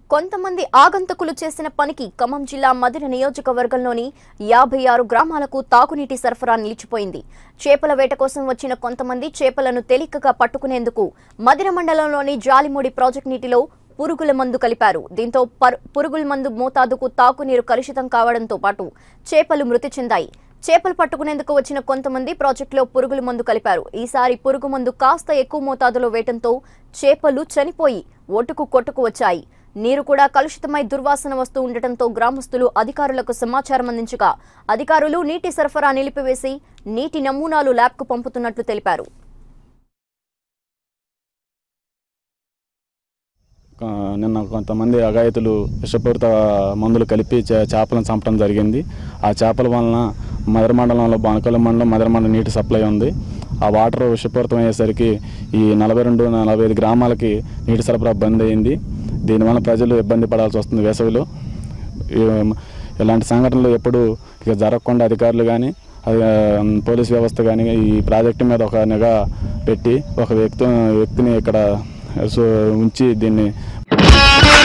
కొంతమంది ఆగంతకులు చేసిన పనికి ఖమ్మం జిల్లా మదిర నియోజకవర్గంలోని యాభై ఆరు గ్రామాలకు తాగునీటి సరఫరా నిలిచిపోయింది చేపల వేట కోసం వచ్చిన కొంతమంది చేపలను తేలికగా పట్టుకునేందుకు మదిర మండలంలోని జాలిమూడి ప్రాజెక్టు నీటిలో పురుగుల మందు కలిపారు దీంతో పర్- పురుగుల మందు మోతాదుకు తాగునీరు కలుషితం కావడంతో పాటు చేపలు మృతి చెందాయి చేపలు పట్టుకునేందుకు వచ్చిన కొంతమంది ప్రాజెక్టులో పురుగుల మందు కలిపారు ఈసారి పురుగు మందు కాస్త ఎక్కువ మోతాదులో వేయటంతో చేపలు చనిపోయి ఒట్టుకు కొట్టుకు వచ్చాయి నీరు కూడా కలుషితమై దుర్వాసన వస్తూ ఉండటంతో గ్రామస్తులు అధికారులకు సమాచారం అందించగా అధికారులు నీటి సరఫరా నిలిపివేసి నీటి నమూనాలు ల్యాబ్కు పంపుతున్నట్లు తెలిపారు ఆ, నిన్న కొంతమంది అఘాయితులు విషపూరిత మందులు కలిపి చే- చేపలను చంపడం జరిగింది ఆ చేపల వలన మదర మండలంలో బానకల మండలం మదర మండలం నీటి సప్లై ఉంది ఆ వాటర్ విషపూరితం అయ్యేసరికి ఈ నలభై రెండు నలభై ఐదు గ్రామాలకి నీటి సరఫరా బంద్ అయింది దీనివల్ల ప్రజలు ఇబ్బంది పడాల్సి వస్తుంది వేసవిలో ఈ- ఇలాంటి సంఘటనలు ఎప్పుడు ఇక జరగకుండా అధికారులు కానీ పోలీస్ వ్యవస్థ కానీ ఈ ప్రాజెక్టు మీద ఒక నిఘా పెట్టి ఒక వ్యక్తి వ్యక్తిని ఇక్కడ సో ఉంచి దీన్ని